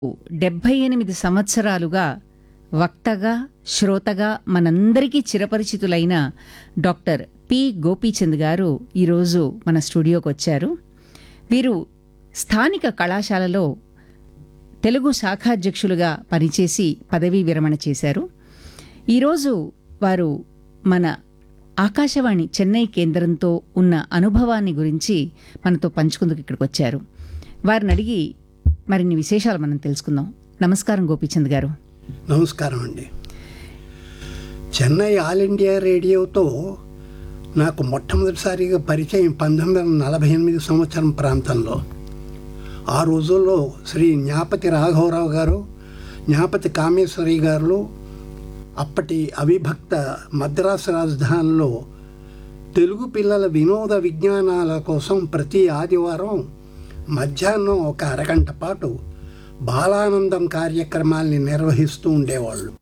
డెబ్భై ఎనిమిది సంవత్సరాలుగా వక్తగా శ్రోతగా మనందరికీ చిరపరిచితులైన డాక్టర్ పి గోపీచంద్ గారు ఈరోజు మన స్టూడియోకి వచ్చారు వీరు స్థానిక కళాశాలలో తెలుగు శాఖాధ్యక్షులుగా పనిచేసి పదవీ విరమణ చేశారు ఈరోజు వారు మన ఆకాశవాణి చెన్నై కేంద్రంతో ఉన్న అనుభవాన్ని గురించి మనతో పంచుకుందుకు ఇక్కడికి వచ్చారు వారిని అడిగి మరిన్ని విశేషాలు మనం తెలుసుకుందాం నమస్కారం గోపీచంద్ గారు నమస్కారం అండి చెన్నై ఆల్ ఇండియా రేడియోతో నాకు మొట్టమొదటిసారిగా పరిచయం పంతొమ్మిది వందల నలభై ఎనిమిది సంవత్సరం ప్రాంతంలో ఆ రోజుల్లో శ్రీ జ్ఞాపతి రాఘవరావు గారు జ్ఞాపతి కామేశ్వరి గారు అప్పటి అవిభక్త మద్రాసు రాజధానిలో తెలుగు పిల్లల వినోద విజ్ఞానాల కోసం ప్రతి ఆదివారం మధ్యాహ్నం ఒక అరగంట పాటు బాలానందం కార్యక్రమాల్ని నిర్వహిస్తూ ఉండేవాళ్ళు